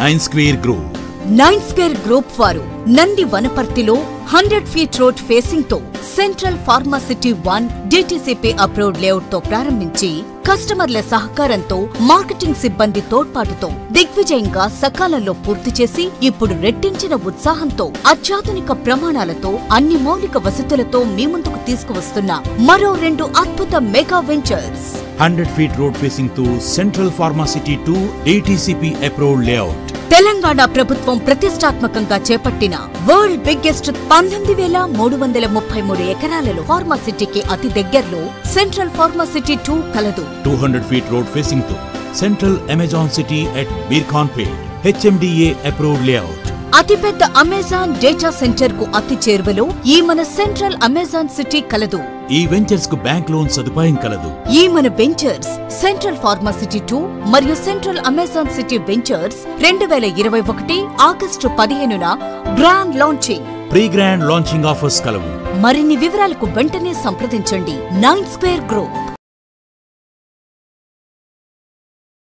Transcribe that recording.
nine square group nine square group వారు నంది వనపర్తిలో hundred feet road facing తో central pharma city one DTCP approved layout తో ప్రారంభించి కస్టమర్ల సహకారంతో మార్కెటింగ్ సిబ్బంది తోడ్పాటుతో దిగ్విజయంగా సకాలంలో పూర్తి చేసి ఇప్పుడు రెట్టించిన ఉత్సాహంతో అత్యాధునిక ప్రమాణాలతో అన్ని మౌలిక వసతులతో మీ ముందుకు తీసుకువస్తున్న మరో రెండు అద్భుత mega ventures hundred feet road facing two central pharma city two ATCP approved layout Telangana ప్రభుత్వం ప్రతిష్టాత్మకంగా చేపట్టిన వరల్డ్ బిగ్గెస్ట్ పంతొమ్మిది వేల మూడు వందల ముప్పై మూడు ఎకరాలలో ఫార్మాసిటీకి అతి దగ్గరలో సెంట్రల్ ఫార్మాసిటీ టూ కలదు two hundred feet road facing two central Amazon city at Beerkhanpet HMDA approved layout అతిపెద్ద అమెజాన్ డేటా సెంటర్ కు అతి చేరువలో ఈ మన సెంట్రల్ అమెజాన్ సిటీ కలదు ఈ వెంచర్స్ కు బ్యాంక్ లోన్ సదుపాయం కలదు ఈ మన వెంచర్స్ సెంట్రల్ ఫార్మాసిటీ టూ మరియు సెంట్రల్ అమెజాన్ సిటీ వెంచర్స్ రెండు వేల ఇరవై ఒకటి ఆగస్టు పదిహేనున grand launching pre grand launching offers కలవు మరిన్ని వివరాలకు వెంటనే సంప్రదించండి నైన్ స్క్వేర్ గ్రూప్